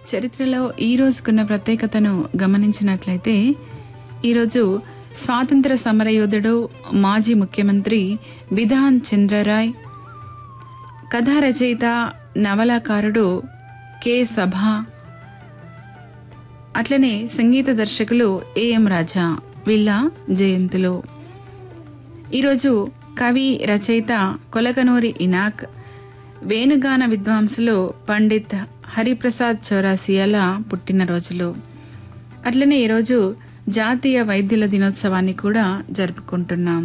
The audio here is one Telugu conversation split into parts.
చరిత్రలో ఈ రోజుకున్న ప్రత్యేకతను గమనించినట్లయితే ఈరోజు స్వాతంత్ర సమరయోధుడు మాజీ ముఖ్యమంత్రి బిధాన్ చంద్రరాయ్ కథా రచయిత నవలాకారుడు కె సభ అట్లనే సంగీత దర్శకులు ఏఎం రాజా వీళ్ళ జయంతులు ఈరోజు కవి రచయిత కొలకనూరి ఇనాక్ వేణుగాన విద్వాంసులు పండిత్ హరిప్రసాద్ చౌరాసియాల పుట్టినరోజులు అట్లనే ఈరోజు జాతీయ వైద్యుల దినోత్సవాన్ని కూడా జరుపుకుంటున్నాం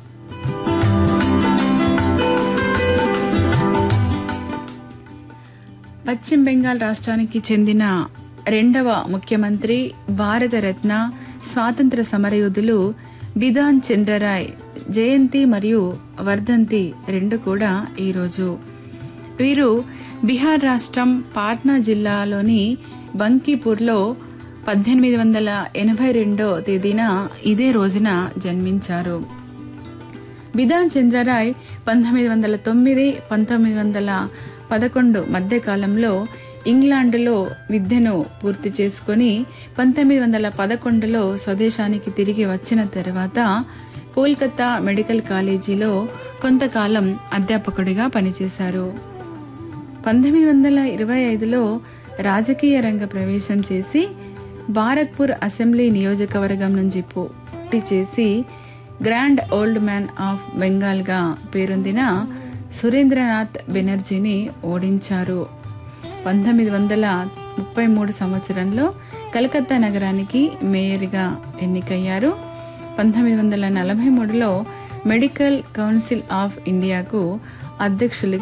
పశ్చిమ బెంగాల్ రాష్ట్రానికి చెందిన రెండవ ముఖ్యమంత్రి భారతరత్న స్వాతంత్ర సమరయోధులు బిధాన్ చంద్రరాయ్ జయంతి మరియు వర్ధంతి రెండు కూడా ఈరోజు వీరు బీహార్ రాష్ట్రం పాట్నా జిల్లాలోని బంకీపూర్లో పద్దెనిమిది వందల ఎనభై రెండో తేదీన ఇదే రోజున జన్మించారు బిధాన్ చంద్రరాయ్ పంతొమ్మిది వందల తొమ్మిది పంతొమ్మిది వందల పదకొండు మధ్యకాలంలో ఇంగ్లాండ్లో విద్యను పూర్తి చేసుకుని పంతొమ్మిది వందల పదకొండులో స్వదేశానికి తిరిగి వచ్చిన తర్వాత కోల్కతా మెడికల్ కాలేజీలో కొంతకాలం అధ్యాపకుడిగా పనిచేశారు పంతొమ్మిది వందల ఇరవై ఐదులో రాజకీయ రంగ ప్రవేశం చేసి బారక్పూర్ అసెంబ్లీ నియోజకవర్గం నుంచి పోటీ చేసి గ్రాండ్ ఓల్డ్ మ్యాన్ ఆఫ్ బెంగాల్గా పేరొందిన సురేంద్రనాథ్ బెనర్జీని ఓడించారు పంతొమ్మిది వందల ముప్పై మూడు సంవత్సరంలో కలకత్తా నగరానికి మేయర్గా ఎన్నికయ్యారు పంతొమ్మిది వందల నలభై మూడులో మెడికల్ కౌన్సిల్ ఆఫ్ ఇండియాకు అధ్యక్షులుగా